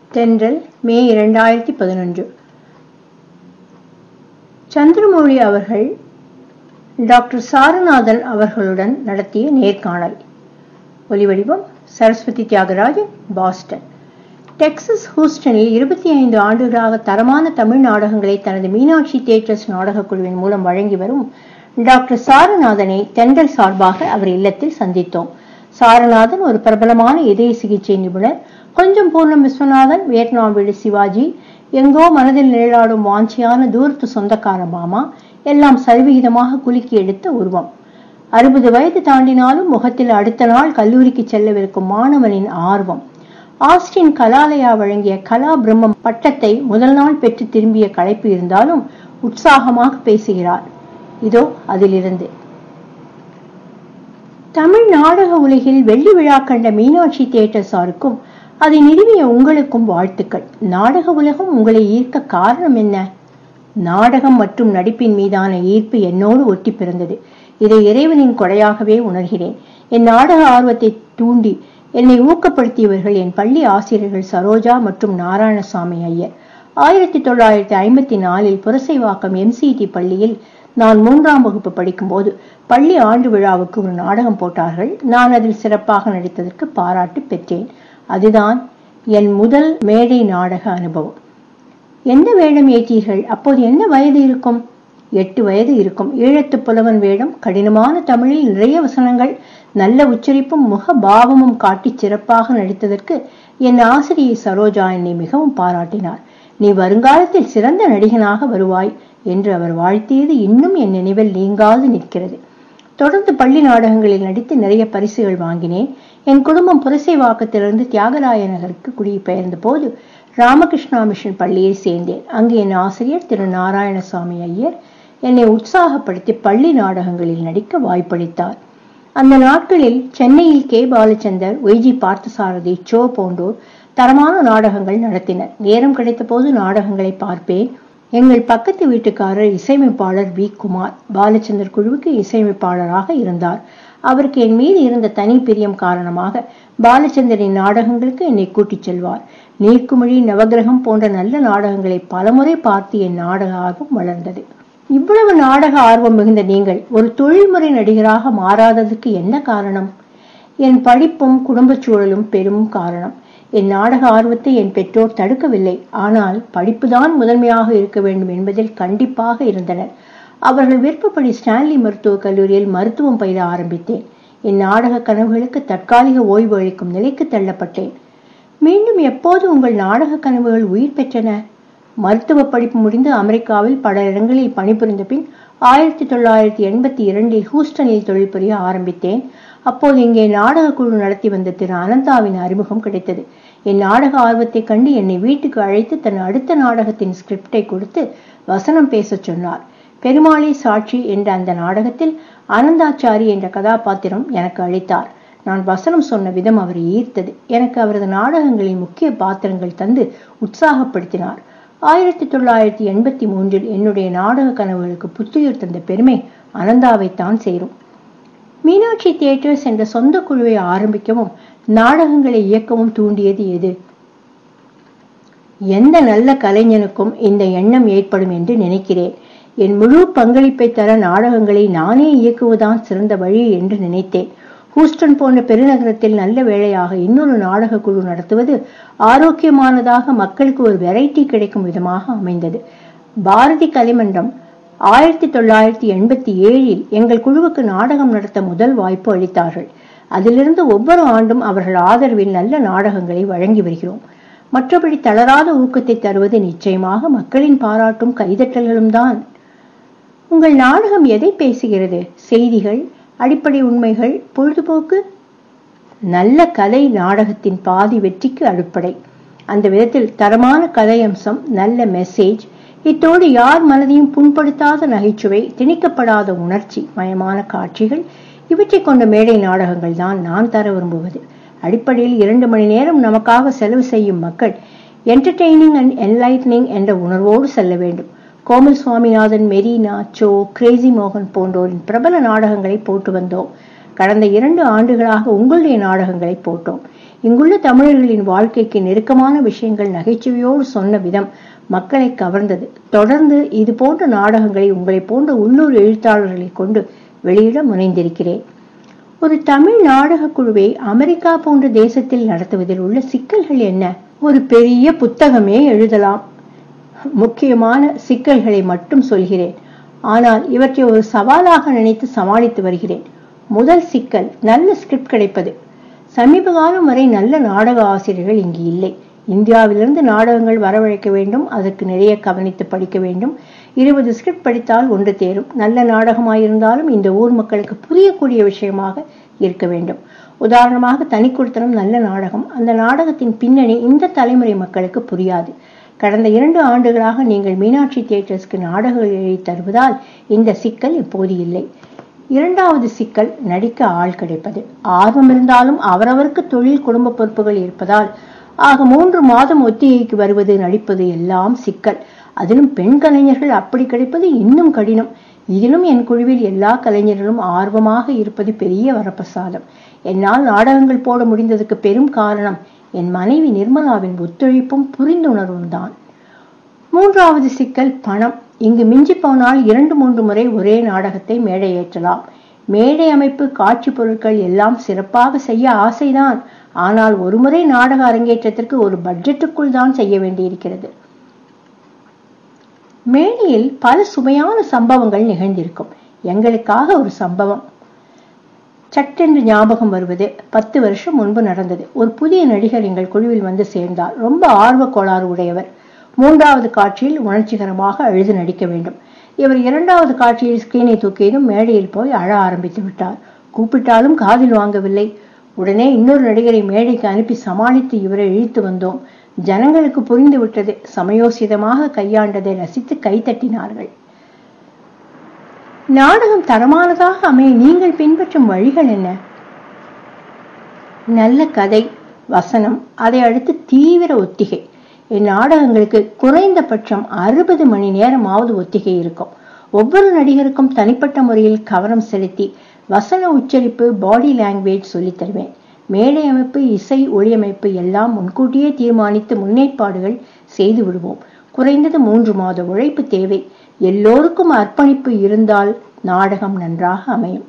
தென்றல் மே இரண்டாயிரத்தி பதினொன்று சந்திரமௌழி அவர்கள் டாக்டர் சாரநாதன் அவர்களுடன் நடத்திய நேர்காணல் ஒலிவடிவம் சரஸ்வதி தியாகராஜன் பாஸ்டன் டெக்சஸ் ஹூஸ்டனில் இருபத்தி ஐந்து ஆண்டுகளாக தரமான தமிழ் நாடகங்களை தனது மீனாட்சி தியேட்டர்ஸ் நாடகக் குழுவின் மூலம் வழங்கி வரும் டாக்டர் சாரநாதனை தென்றல் சார்பாக அவர் இல்லத்தில் சந்தித்தோம் சாரநாதன் ஒரு பிரபலமான இதய சிகிச்சை நிபுணர் கொஞ்சம் பூர்ணம் விஸ்வநாதன் வியட்நாம் வீடு சிவாஜி எங்கோ மனதில் நிழலாடும் வாஞ்சியான தூரத்து சொந்தக்கார மாமா எல்லாம் சரிவிகிதமாக குலுக்கி எடுத்த உருவம் அறுபது வயது தாண்டினாலும் முகத்தில் அடுத்த நாள் கல்லூரிக்கு செல்லவிருக்கும் மாணவனின் ஆர்வம் ஆஸ்டின் கலாலயா வழங்கிய கலா பிரம்மம் பட்டத்தை முதல் நாள் பெற்று திரும்பிய களைப்பு இருந்தாலும் உற்சாகமாக பேசுகிறார் இதோ அதிலிருந்து தமிழ் நாடக உலகில் வெள்ளி விழா கண்ட மீனாட்சி தியேட்டர்ஸாருக்கும் அதை நிறுவிய உங்களுக்கும் வாழ்த்துக்கள் நாடக உலகம் உங்களை ஈர்க்க காரணம் என்ன நாடகம் மற்றும் நடிப்பின் மீதான ஈர்ப்பு என்னோடு ஒட்டி பிறந்தது இதை இறைவனின் கொடையாகவே உணர்கிறேன் என் நாடக ஆர்வத்தை தூண்டி என்னை ஊக்கப்படுத்தியவர்கள் என் பள்ளி ஆசிரியர்கள் சரோஜா மற்றும் நாராயணசாமி ஐயர் ஆயிரத்தி தொள்ளாயிரத்தி ஐம்பத்தி நாலில் புரசைவாக்கம் எம்சிடி பள்ளியில் நான் மூன்றாம் வகுப்பு படிக்கும்போது பள்ளி ஆண்டு விழாவுக்கு ஒரு நாடகம் போட்டார்கள் நான் அதில் சிறப்பாக நடித்ததற்கு பாராட்டு பெற்றேன் அதுதான் என் முதல் மேடை நாடக அனுபவம் எந்த வேடம் ஏற்றீர்கள் அப்போது என்ன வயது இருக்கும் எட்டு வயது இருக்கும் ஈழத்து புலவன் வேடம் கடினமான தமிழில் நிறைய வசனங்கள் நல்ல உச்சரிப்பும் முக பாவமும் காட்டி சிறப்பாக நடித்ததற்கு என் ஆசிரியை சரோஜா என்னை மிகவும் பாராட்டினார் நீ வருங்காலத்தில் சிறந்த நடிகனாக வருவாய் என்று அவர் வாழ்த்தியது இன்னும் என் நினைவில் நீங்காது நிற்கிறது தொடர்ந்து பள்ளி நாடகங்களில் நடித்து நிறைய பரிசுகள் வாங்கினேன் என் குடும்பம் புரசைவாக்கத்திலிருந்து தியாகராய நகருக்கு குடிபெயர்ந்த போது ராமகிருஷ்ணா மிஷன் பள்ளியில் சேர்ந்தேன் அங்கு என் ஆசிரியர் திரு நாராயணசாமி ஐயர் என்னை உற்சாகப்படுத்தி பள்ளி நாடகங்களில் நடிக்க வாய்ப்பளித்தார் அந்த நாட்களில் சென்னையில் கே பாலச்சந்தர் ஒய்ஜி பார்த்தசாரதி சோ போன்றோர் தரமான நாடகங்கள் நடத்தினர் நேரம் கிடைத்த போது நாடகங்களை பார்ப்பேன் எங்கள் பக்கத்து வீட்டுக்காரர் இசையமைப்பாளர் வி குமார் பாலச்சந்தர் குழுவுக்கு இசையமைப்பாளராக இருந்தார் அவருக்கு என் மீது இருந்த தனி பிரியம் காரணமாக பாலச்சந்தரின் நாடகங்களுக்கு என்னை கூட்டிச் செல்வார் நீர்க்குமிழி நவகிரகம் போன்ற நல்ல நாடகங்களை பலமுறை பார்த்து என் நாடக ஆர்வம் வளர்ந்தது இவ்வளவு நாடக ஆர்வம் மிகுந்த நீங்கள் ஒரு தொழில்முறை நடிகராக மாறாததுக்கு என்ன காரணம் என் படிப்பும் குடும்பச் சூழலும் பெரும் காரணம் என் நாடக ஆர்வத்தை என் பெற்றோர் தடுக்கவில்லை ஆனால் படிப்புதான் முதன்மையாக இருக்க வேண்டும் என்பதில் கண்டிப்பாக இருந்தனர் அவர்கள் விருப்பப்படி ஸ்டான்லி மருத்துவக் கல்லூரியில் மருத்துவம் பயில ஆரம்பித்தேன் என் நாடக கனவுகளுக்கு தற்காலிக ஓய்வு அளிக்கும் நிலைக்கு தள்ளப்பட்டேன் மீண்டும் எப்போது உங்கள் நாடக கனவுகள் உயிர் பெற்றன மருத்துவ படிப்பு முடிந்து அமெரிக்காவில் பல இடங்களில் பணிபுரிந்த பின் ஆயிரத்தி தொள்ளாயிரத்தி எண்பத்தி இரண்டில் ஹூஸ்டனில் தொழில் புரிய ஆரம்பித்தேன் அப்போது இங்கே நாடக குழு நடத்தி வந்த திரு அனந்தாவின் அறிமுகம் கிடைத்தது என் நாடக ஆர்வத்தை கண்டு என்னை வீட்டுக்கு அழைத்து தன் அடுத்த நாடகத்தின் ஸ்கிரிப்டை கொடுத்து வசனம் பேசச் சொன்னார் பெருமாளை சாட்சி என்ற அந்த நாடகத்தில் அனந்தாச்சாரி என்ற கதாபாத்திரம் எனக்கு அளித்தார் நான் வசனம் சொன்ன விதம் அவரை ஈர்த்தது எனக்கு அவரது நாடகங்களின் முக்கிய பாத்திரங்கள் தந்து உற்சாகப்படுத்தினார் ஆயிரத்தி தொள்ளாயிரத்தி எண்பத்தி மூன்றில் என்னுடைய நாடக கனவுகளுக்கு புத்துயிர் தந்த பெருமை அனந்தாவைத்தான் சேரும் மீனாட்சி தியேட்டர்ஸ் என்ற சொந்த குழுவை ஆரம்பிக்கவும் நாடகங்களை இயக்கவும் தூண்டியது எது எந்த நல்ல கலைஞனுக்கும் இந்த எண்ணம் ஏற்படும் என்று நினைக்கிறேன் என் முழு பங்களிப்பை தர நாடகங்களை நானே இயக்குவதுதான் சிறந்த வழி என்று நினைத்தேன் ஹூஸ்டன் போன்ற பெருநகரத்தில் நல்ல வேளையாக இன்னொரு நாடக குழு நடத்துவது ஆரோக்கியமானதாக மக்களுக்கு ஒரு வெரைட்டி கிடைக்கும் விதமாக அமைந்தது பாரதி கலைமன்றம் ஆயிரத்தி தொள்ளாயிரத்தி எண்பத்தி ஏழில் எங்கள் குழுவுக்கு நாடகம் நடத்த முதல் வாய்ப்பு அளித்தார்கள் அதிலிருந்து ஒவ்வொரு ஆண்டும் அவர்கள் ஆதரவில் நல்ல நாடகங்களை வழங்கி வருகிறோம் மற்றபடி தளராத ஊக்கத்தை தருவது நிச்சயமாக மக்களின் பாராட்டும் கைதட்டல்களும் தான் உங்கள் நாடகம் எதை பேசுகிறது செய்திகள் அடிப்படை உண்மைகள் பொழுதுபோக்கு நல்ல கதை நாடகத்தின் பாதி வெற்றிக்கு அடிப்படை அந்த விதத்தில் தரமான கதை அம்சம் நல்ல மெசேஜ் இத்தோடு யார் மனதையும் புண்படுத்தாத நகைச்சுவை திணிக்கப்படாத உணர்ச்சி மயமான காட்சிகள் இவற்றை கொண்ட மேடை நாடகங்கள் தான் நான் தர விரும்புவது அடிப்படையில் இரண்டு மணி நேரம் நமக்காக செலவு செய்யும் மக்கள் என்டர்டெய்னிங் அண்ட் என்லைட்னிங் என்ற உணர்வோடு செல்ல வேண்டும் கோமல் சுவாமிநாதன் மெரினா சோ கிரேசி மோகன் போன்றோரின் பிரபல நாடகங்களை போட்டு வந்தோம் கடந்த இரண்டு ஆண்டுகளாக உங்களுடைய நாடகங்களை போட்டோம் இங்குள்ள தமிழர்களின் வாழ்க்கைக்கு நெருக்கமான விஷயங்கள் நகைச்சுவையோடு சொன்ன விதம் மக்களை கவர்ந்தது தொடர்ந்து இது போன்ற நாடகங்களை உங்களை போன்ற உள்ளூர் எழுத்தாளர்களை கொண்டு வெளியிட முனைந்திருக்கிறேன் ஒரு தமிழ் நாடக குழுவை அமெரிக்கா போன்ற தேசத்தில் நடத்துவதில் உள்ள சிக்கல்கள் என்ன ஒரு பெரிய புத்தகமே எழுதலாம் முக்கியமான சிக்கல்களை மட்டும் சொல்கிறேன் ஆனால் இவற்றை ஒரு சவாலாக நினைத்து சமாளித்து வருகிறேன் முதல் சிக்கல் நல்ல ஸ்கிரிப்ட் கிடைப்பது சமீப காலம் வரை நல்ல நாடக ஆசிரியர்கள் இங்கு இல்லை இந்தியாவிலிருந்து நாடகங்கள் வரவழைக்க வேண்டும் அதற்கு நிறைய கவனித்து படிக்க வேண்டும் இருபது ஸ்கிரிப்ட் படித்தால் ஒன்று தேரும் நல்ல நாடகமாயிருந்தாலும் இந்த ஊர் மக்களுக்கு புரியக்கூடிய விஷயமாக இருக்க வேண்டும் உதாரணமாக தனிக்குடித்தனம் நல்ல நாடகம் அந்த நாடகத்தின் பின்னணி இந்த தலைமுறை மக்களுக்கு புரியாது கடந்த இரண்டு ஆண்டுகளாக நீங்கள் மீனாட்சி தியேட்டர்ஸ்க்கு நாடகங்கள் எழுதி தருவதால் இந்த சிக்கல் இப்போது இல்லை இரண்டாவது சிக்கல் நடிக்க ஆள் கிடைப்பது ஆர்வம் இருந்தாலும் அவரவருக்கு தொழில் குடும்ப பொறுப்புகள் இருப்பதால் ஆக மூன்று மாதம் ஒத்திகைக்கு வருவது நடிப்பது எல்லாம் சிக்கல் அதிலும் பெண் கலைஞர்கள் அப்படி கிடைப்பது இன்னும் கடினம் இதிலும் என் குழுவில் எல்லா கலைஞர்களும் ஆர்வமாக இருப்பது பெரிய வரப்பிரசாதம் என்னால் நாடகங்கள் போட முடிந்ததுக்கு பெரும் காரணம் என் மனைவி நிர்மலாவின் ஒத்துழைப்பும் புரிந்துணர்வும் தான் மூன்றாவது சிக்கல் பணம் இங்கு மிஞ்சி போனால் இரண்டு மூன்று முறை ஒரே நாடகத்தை மேடை ஏற்றலாம் மேடை அமைப்பு காட்சி பொருட்கள் எல்லாம் சிறப்பாக செய்ய ஆசைதான் ஆனால் ஒருமுறை நாடக அரங்கேற்றத்திற்கு ஒரு பட்ஜெட்டுக்குள் தான் செய்ய வேண்டியிருக்கிறது மேடையில் பல சுவையான சம்பவங்கள் நிகழ்ந்திருக்கும் எங்களுக்காக ஒரு சம்பவம் சட்டென்று ஞாபகம் வருவது பத்து வருஷம் முன்பு நடந்தது ஒரு புதிய நடிகர் எங்கள் குழுவில் வந்து சேர்ந்தார் ரொம்ப ஆர்வ கோளாறு உடையவர் மூன்றாவது காட்சியில் உணர்ச்சிகரமாக அழுது நடிக்க வேண்டும் இவர் இரண்டாவது காட்சியில் ஸ்கிரீனை தூக்கியதும் மேடையில் போய் அழ ஆரம்பித்து விட்டார் கூப்பிட்டாலும் காதில் வாங்கவில்லை உடனே இன்னொரு நடிகரை மேடைக்கு அனுப்பி சமாளித்து இவரை இழுத்து வந்தோம் ஜனங்களுக்கு புரிந்து விட்டது சமயோசிதமாக கையாண்டதை ரசித்து கைத்தட்டினார்கள் நாடகம் தரமானதாக அமைய நீங்கள் பின்பற்றும் வழிகள் என்ன நல்ல கதை வசனம் அதை அடுத்து தீவிர ஒத்திகை என் நாடகங்களுக்கு குறைந்தபட்சம் அறுபது மணி நேரமாவது ஒத்திகை இருக்கும் ஒவ்வொரு நடிகருக்கும் தனிப்பட்ட முறையில் கவனம் செலுத்தி வசன உச்சரிப்பு பாடி லாங்குவேஜ் சொல்லித் தருவேன் மேடை அமைப்பு இசை ஒளியமைப்பு எல்லாம் முன்கூட்டியே தீர்மானித்து முன்னேற்பாடுகள் செய்து விடுவோம் குறைந்தது மூன்று மாத உழைப்பு தேவை எல்லோருக்கும் அர்ப்பணிப்பு இருந்தால் நாடகம் நன்றாக அமையும்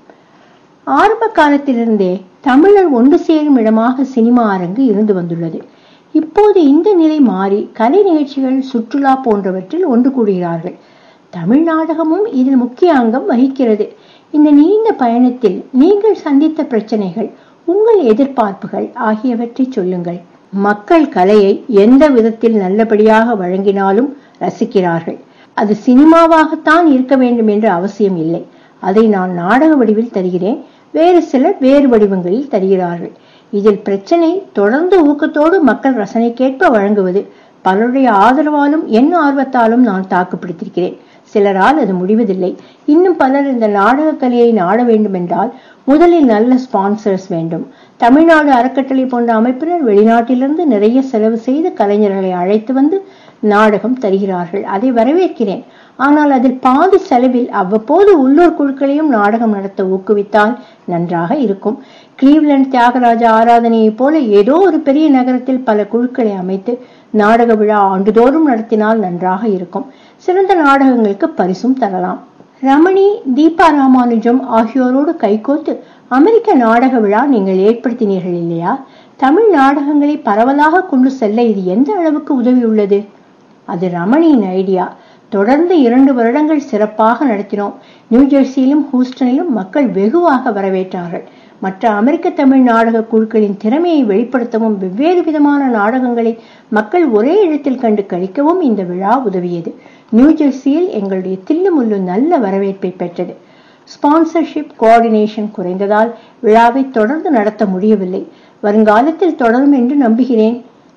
ஆரம்ப காலத்திலிருந்தே தமிழர் ஒன்று சேரும் இடமாக சினிமா அரங்கு இருந்து வந்துள்ளது இப்போது இந்த நிலை மாறி கலை நிகழ்ச்சிகள் சுற்றுலா போன்றவற்றில் ஒன்று கூடுகிறார்கள் தமிழ் நாடகமும் இதில் முக்கிய அங்கம் வகிக்கிறது இந்த நீண்ட பயணத்தில் நீங்கள் சந்தித்த பிரச்சனைகள் உங்கள் எதிர்பார்ப்புகள் ஆகியவற்றை சொல்லுங்கள் மக்கள் கலையை எந்த விதத்தில் நல்லபடியாக வழங்கினாலும் ரசிக்கிறார்கள் அது சினிமாவாகத்தான் இருக்க வேண்டும் என்ற அவசியம் இல்லை அதை நான் நாடக வடிவில் தருகிறேன் வேறு சிலர் வேறு வடிவங்களில் தருகிறார்கள் இதில் பிரச்சனை தொடர்ந்து ஊக்கத்தோடு மக்கள் ரசனைக்கேற்ப வழங்குவது பலருடைய ஆதரவாலும் என் ஆர்வத்தாலும் நான் தாக்குப்பிடித்திருக்கிறேன் சிலரால் அது முடிவதில்லை இன்னும் பலர் இந்த நாடக கலையை நாட வேண்டும் என்றால் முதலில் நல்ல ஸ்பான்சர்ஸ் வேண்டும் தமிழ்நாடு அறக்கட்டளை போன்ற அமைப்பினர் வெளிநாட்டிலிருந்து நிறைய செலவு செய்து கலைஞர்களை அழைத்து வந்து நாடகம் தருகிறார்கள் அதை வரவேற்கிறேன் ஆனால் அதில் பாதி செலவில் அவ்வப்போது உள்ளூர் குழுக்களையும் நாடகம் நடத்த ஊக்குவித்தால் நன்றாக இருக்கும் கிளீவ்லண்ட் தியாகராஜ ஆராதனையைப் போல ஏதோ ஒரு பெரிய நகரத்தில் பல குழுக்களை அமைத்து நாடக விழா ஆண்டுதோறும் நடத்தினால் நன்றாக இருக்கும் சிறந்த நாடகங்களுக்கு பரிசும் தரலாம் ரமணி தீபா ராமானுஜம் ஆகியோரோடு கைகோத்து அமெரிக்க நாடக விழா நீங்கள் ஏற்படுத்தினீர்கள் இல்லையா தமிழ் நாடகங்களை பரவலாக கொண்டு செல்ல இது எந்த அளவுக்கு உதவியுள்ளது அது ரமணியின் ஐடியா தொடர்ந்து இரண்டு வருடங்கள் சிறப்பாக நடத்தினோம் நியூ ஜெர்சியிலும் ஹூஸ்டனிலும் மக்கள் வெகுவாக வரவேற்றார்கள் மற்ற அமெரிக்க தமிழ் நாடக குழுக்களின் திறமையை வெளிப்படுத்தவும் வெவ்வேறு விதமான நாடகங்களை மக்கள் ஒரே இடத்தில் கண்டு கழிக்கவும் இந்த விழா உதவியது நியூ ஜெர்சியில் எங்களுடைய தில்லுமுள்ளு நல்ல வரவேற்பை பெற்றது ஸ்பான்சர்ஷிப் கோஆர்டினேஷன் குறைந்ததால் விழாவை தொடர்ந்து நடத்த முடியவில்லை வருங்காலத்தில் தொடரும் என்று நம்புகிறேன்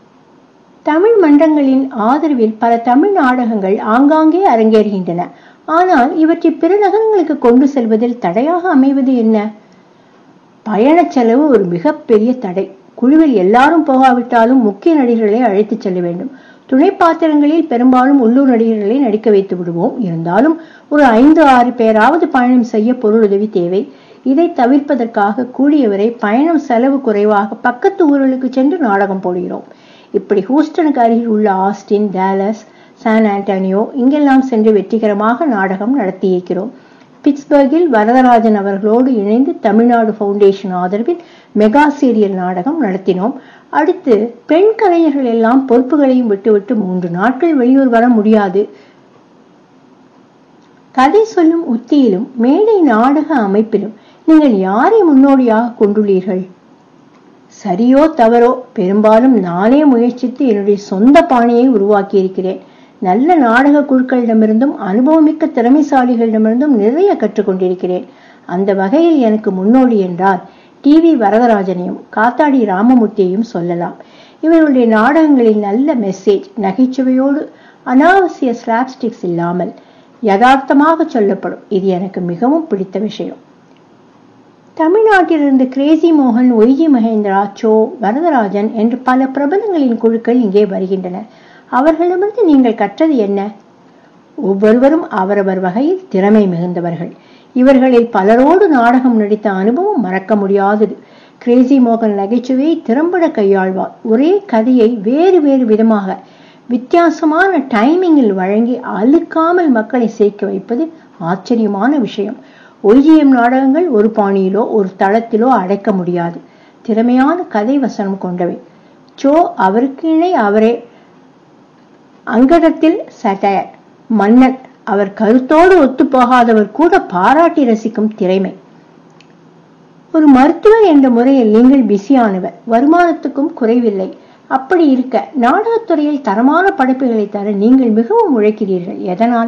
தமிழ் மன்றங்களின் ஆதரவில் பல தமிழ் நாடகங்கள் ஆங்காங்கே அரங்கேறுகின்றன ஆனால் இவற்றை பிற நகரங்களுக்கு கொண்டு செல்வதில் தடையாக அமைவது என்ன பயணச் செலவு ஒரு மிகப்பெரிய தடை குழுவில் எல்லாரும் போகாவிட்டாலும் முக்கிய நடிகர்களை அழைத்துச் செல்ல வேண்டும் துணை பாத்திரங்களில் பெரும்பாலும் உள்ளூர் நடிகர்களை நடிக்க வைத்து விடுவோம் இருந்தாலும் ஒரு ஐந்து ஆறு பேராவது பயணம் செய்ய பொருளுதவி தேவை இதை தவிர்ப்பதற்காக கூடியவரை பயணம் செலவு குறைவாக பக்கத்து ஊர்களுக்கு சென்று நாடகம் போடுகிறோம் இப்படி ஹூஸ்டனுக்கு அருகில் உள்ள ஆஸ்டின் டேலஸ் சான் ஆண்டனியோ இங்கெல்லாம் சென்று வெற்றிகரமாக நாடகம் நடத்தியிருக்கிறோம் பிட்ஸ்பர்கில் வரதராஜன் அவர்களோடு இணைந்து தமிழ்நாடு ஃபவுண்டேஷன் ஆதரவில் மெகா சீரியல் நாடகம் நடத்தினோம் அடுத்து பெண் கலைஞர்கள் எல்லாம் பொறுப்புகளையும் விட்டுவிட்டு மூன்று நாட்கள் வெளியூர் வர முடியாது கதை சொல்லும் உத்தியிலும் மேடை நாடக அமைப்பிலும் நீங்கள் யாரை முன்னோடியாக கொண்டுள்ளீர்கள் சரியோ தவறோ பெரும்பாலும் நானே முயற்சித்து என்னுடைய சொந்த பாணியை உருவாக்கியிருக்கிறேன் நல்ல நாடக குழுக்களிடமிருந்தும் அனுபவமிக்க திறமைசாலிகளிடமிருந்தும் நிறைய கற்றுக்கொண்டிருக்கிறேன் அந்த வகையில் எனக்கு முன்னோடி என்றால் டி வி வரதராஜனையும் காத்தாடி ராமமூர்த்தியையும் சொல்லலாம் இவருடைய நாடகங்களில் நல்ல மெசேஜ் நகைச்சுவையோடு அனாவசிய ஸ்லாப்ஸ்டிக்ஸ் இல்லாமல் யதார்த்தமாக சொல்லப்படும் இது எனக்கு மிகவும் பிடித்த விஷயம் தமிழ்நாட்டிலிருந்து கிரேசி மோகன் ஒய்ஜி மகேந்திரா சோ வரதராஜன் என்று பல பிரபலங்களின் குழுக்கள் இங்கே வருகின்றனர் அவர்களிடமிருந்து நீங்கள் கற்றது என்ன ஒவ்வொருவரும் அவரவர் வகையில் திறமை மிகுந்தவர்கள் இவர்களில் பலரோடு நாடகம் நடித்த அனுபவம் மறக்க முடியாதது கிரேசி மோகன் நகைச்சுவையை திறம்பட கையாள்வார் ஒரே கதையை வேறு வேறு விதமாக வித்தியாசமான டைமிங்கில் வழங்கி அழுக்காமல் மக்களை சேர்க்க வைப்பது ஆச்சரியமான விஷயம் ஒய்ஜிஎம் நாடகங்கள் ஒரு பாணியிலோ ஒரு தளத்திலோ அடைக்க முடியாது திறமையான கதை வசனம் கொண்டவை சோ அவருக்கு இணை அவரே அங்கடத்தில் சட்டயர் மன்னன் அவர் கருத்தோடு ஒத்துப்போகாதவர் கூட பாராட்டி ரசிக்கும் திறமை ஒரு மருத்துவர் என்ற முறையில் நீங்கள் பிஸியானவர் வருமானத்துக்கும் குறைவில்லை அப்படி இருக்க நாடகத்துறையில் தரமான படைப்புகளை தர நீங்கள் மிகவும் உழைக்கிறீர்கள் எதனால்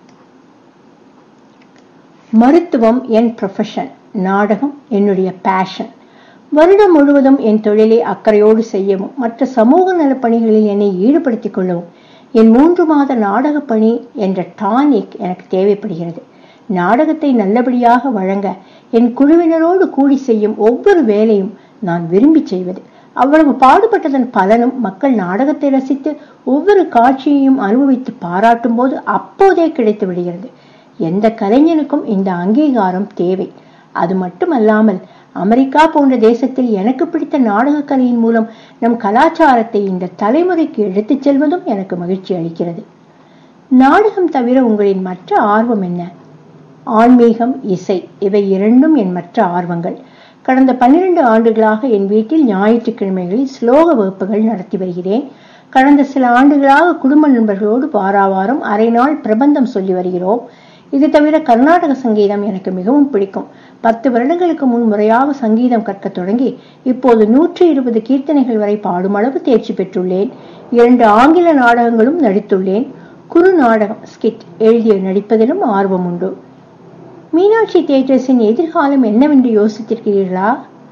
மருத்துவம் என் ப்ரொஃபஷன் நாடகம் என்னுடைய பேஷன் வருடம் முழுவதும் என் தொழிலை அக்கறையோடு செய்யவும் மற்ற சமூக நலப் பணிகளில் என்னை ஈடுபடுத்திக் கொள்ளவும் என் மூன்று மாத நாடக பணி என்ற டானிக் எனக்கு தேவைப்படுகிறது நாடகத்தை நல்லபடியாக வழங்க என் குழுவினரோடு கூடி செய்யும் ஒவ்வொரு வேலையும் நான் விரும்பி செய்வது அவ்வளவு பாடுபட்டதன் பலனும் மக்கள் நாடகத்தை ரசித்து ஒவ்வொரு காட்சியையும் அனுபவித்து பாராட்டும் போது அப்போதே கிடைத்து விடுகிறது எந்த கலைஞனுக்கும் இந்த அங்கீகாரம் தேவை அது மட்டுமல்லாமல் அமெரிக்கா போன்ற தேசத்தில் எனக்கு பிடித்த நாடகக் கலையின் மூலம் நம் கலாச்சாரத்தை இந்த தலைமுறைக்கு எடுத்துச் செல்வதும் எனக்கு மகிழ்ச்சி அளிக்கிறது நாடகம் தவிர உங்களின் மற்ற ஆர்வம் என்ன ஆன்மீகம் இசை இவை இரண்டும் என் மற்ற ஆர்வங்கள் கடந்த பன்னிரண்டு ஆண்டுகளாக என் வீட்டில் ஞாயிற்றுக்கிழமைகளில் ஸ்லோக வகுப்புகள் நடத்தி வருகிறேன் கடந்த சில ஆண்டுகளாக குடும்ப நண்பர்களோடு வாராவாரம் அரை நாள் பிரபந்தம் சொல்லி வருகிறோம் இது தவிர கர்நாடக சங்கீதம் எனக்கு மிகவும் பிடிக்கும் பத்து வருடங்களுக்கு முன் முறையாக சங்கீதம் கற்க தொடங்கி இப்போது நூற்றி இருபது கீர்த்தனைகள் வரை பாடும் அளவு தேர்ச்சி பெற்றுள்ளேன் இரண்டு ஆங்கில நாடகங்களும் நடித்துள்ளேன் குறு நாடகம் ஸ்கிட் எழுதிய நடிப்பதிலும் ஆர்வம் உண்டு மீனாட்சி தியேட்டர்ஸின் எதிர்காலம் என்னவென்று யோசித்திருக்கிறீர்களா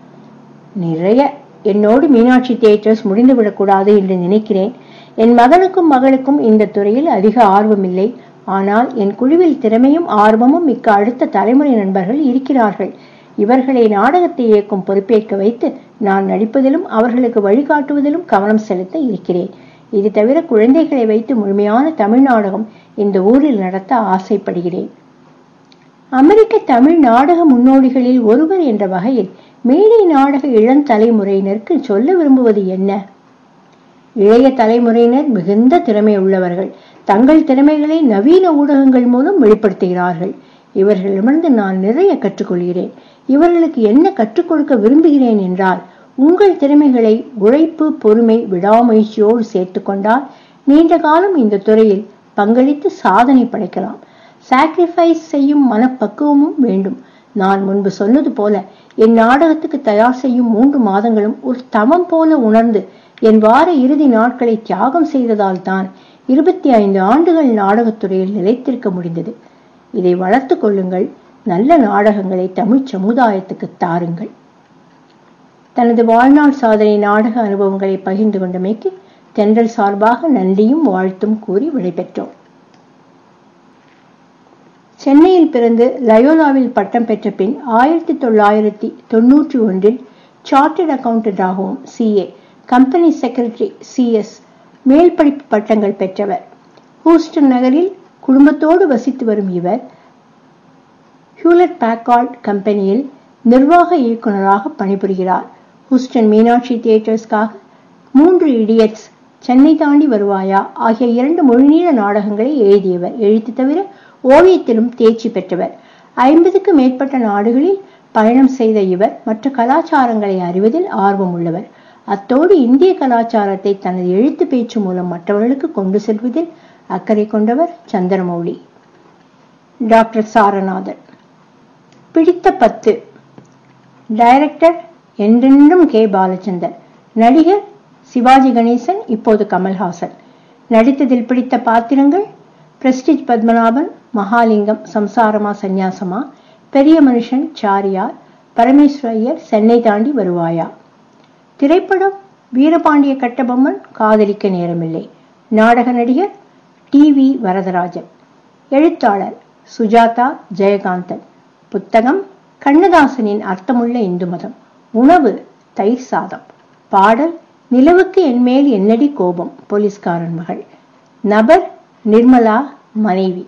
நிறைய என்னோடு மீனாட்சி தியேட்டர்ஸ் முடிந்துவிடக்கூடாது என்று நினைக்கிறேன் என் மகனுக்கும் மகளுக்கும் இந்த துறையில் அதிக ஆர்வமில்லை ஆனால் என் குழுவில் திறமையும் ஆர்வமும் மிக்க அடுத்த தலைமுறை நண்பர்கள் இருக்கிறார்கள் இவர்களை நாடகத்தை இயக்கும் பொறுப்பேற்க வைத்து நான் நடிப்பதிலும் அவர்களுக்கு வழிகாட்டுவதிலும் கவனம் செலுத்த இருக்கிறேன் இது தவிர குழந்தைகளை வைத்து முழுமையான தமிழ் நாடகம் இந்த ஊரில் நடத்த ஆசைப்படுகிறேன் அமெரிக்க தமிழ் நாடக முன்னோடிகளில் ஒருவர் என்ற வகையில் மேடை நாடக இளம் தலைமுறையினருக்கு சொல்ல விரும்புவது என்ன இளைய தலைமுறையினர் மிகுந்த திறமை உள்ளவர்கள் தங்கள் திறமைகளை நவீன ஊடகங்கள் மூலம் வெளிப்படுத்துகிறார்கள் இவர்களிடமிருந்து நான் நிறைய கற்றுக்கொள்கிறேன் இவர்களுக்கு என்ன கற்றுக் கொடுக்க விரும்புகிறேன் என்றால் உங்கள் திறமைகளை உழைப்பு பொறுமை விடாமுயற்சியோடு சேர்த்து கொண்டால் நீண்ட காலம் இந்த துறையில் பங்களித்து சாதனை படைக்கலாம் சாக்ரிஃபைஸ் செய்யும் மனப்பக்குவமும் வேண்டும் நான் முன்பு சொன்னது போல என் நாடகத்துக்கு தயார் செய்யும் மூன்று மாதங்களும் ஒரு தவம் போல உணர்ந்து என் வார இறுதி நாட்களை தியாகம் செய்ததால் தான் இருபத்தி ஐந்து ஆண்டுகள் நாடகத்துறையில் நிலைத்திருக்க முடிந்தது இதை வளர்த்து கொள்ளுங்கள் நல்ல நாடகங்களை தமிழ் சமுதாயத்துக்கு தாருங்கள் தனது வாழ்நாள் சாதனை நாடக அனுபவங்களை பகிர்ந்து கொண்டமைக்கு தென்றல் சார்பாக நன்றியும் வாழ்த்தும் கூறி விடைபெற்றோம் சென்னையில் பிறந்து லயோலாவில் பட்டம் பெற்ற பின் ஆயிரத்தி தொள்ளாயிரத்தி தொன்னூற்றி ஒன்றில் சார்ட்டர்ட் அக்கவுண்டன்டாகவும் சிஏ கம்பெனி செக்ரட்டரி சிஎஸ் மேல் படிப்பு பட்டங்கள் பெற்றவர் ஹூஸ்டன் நகரில் குடும்பத்தோடு வசித்து வரும் இவர் ஹியூலட் பேக்கார்ட் கம்பெனியில் நிர்வாக இயக்குநராக பணிபுரிகிறார் ஹூஸ்டன் மீனாட்சி தியேட்டர்ஸ்க்காக மூன்று இடியட்ஸ் சென்னை தாண்டி வருவாயா ஆகிய இரண்டு மொழிநீள நாடகங்களை எழுதியவர் எழுத்து தவிர ஓவியத்திலும் தேர்ச்சி பெற்றவர் ஐம்பதுக்கு மேற்பட்ட நாடுகளில் பயணம் செய்த இவர் மற்ற கலாச்சாரங்களை அறிவதில் ஆர்வம் உள்ளவர் அத்தோடு இந்திய கலாச்சாரத்தை தனது எழுத்து பேச்சு மூலம் மற்றவர்களுக்கு கொண்டு செல்வதில் அக்கறை கொண்டவர் சந்திரமௌலி டாக்டர் சாரநாதன் பிடித்த பத்து டைரக்டர் என்றென்றும் கே பாலச்சந்தர் நடிகர் சிவாஜி கணேசன் இப்போது கமல்ஹாசன் நடித்ததில் பிடித்த பாத்திரங்கள் பிரஸ்டிஜ் பத்மநாபன் மகாலிங்கம் சம்சாரமா சந்நியாசமா பெரிய மனுஷன் சாரியார் பரமேஸ்வர ஐயர் சென்னை தாண்டி வருவாயா திரைப்படம் வீரபாண்டிய கட்டபொம்மன் காதலிக்க நேரமில்லை நாடக நடிகர் டி வி வரதராஜன் எழுத்தாளர் சுஜாதா ஜெயகாந்தன் புத்தகம் கண்ணதாசனின் அர்த்தமுள்ள இந்து மதம் உணவு தயிர் சாதம் பாடல் நிலவுக்கு என்மேல் என்னடி கோபம் போலீஸ்காரன் மகள் நபர் நிர்மலா மனைவி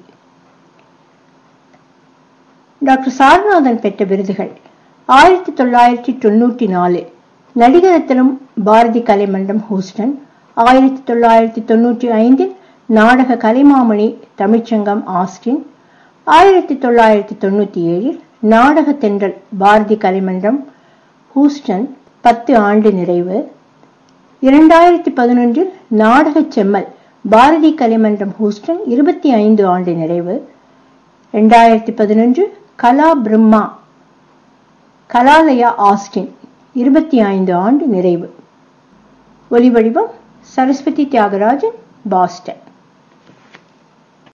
டாக்டர் சாரநாதன் பெற்ற விருதுகள் ஆயிரத்தி தொள்ளாயிரத்தி தொண்ணூற்றி நாலு நடிகரத்தினம் பாரதி கலைமன்றம் ஹூஸ்டன் ஆயிரத்தி தொள்ளாயிரத்தி தொண்ணூற்றி ஐந்தில் நாடக கலைமாமணி தமிழ்ச்சங்கம் ஆஸ்டின் ஆயிரத்தி தொள்ளாயிரத்தி தொண்ணூற்றி ஏழில் நாடக தென்றல் பாரதி கலைமன்றம் ஹூஸ்டன் பத்து ஆண்டு நிறைவு இரண்டாயிரத்தி பதினொன்றில் நாடக செம்மல் பாரதி கலைமன்றம் ஹூஸ்டன் இருபத்தி ஐந்து ஆண்டு நிறைவு இரண்டாயிரத்தி பதினொன்று கலா பிரம்மா கலாலயா ஆஸ்டின் இருபத்தி ஐந்து ஆண்டு நிறைவு ஒலிவடிவம் சரஸ்வதி தியாகராஜன் பாஸ்டன்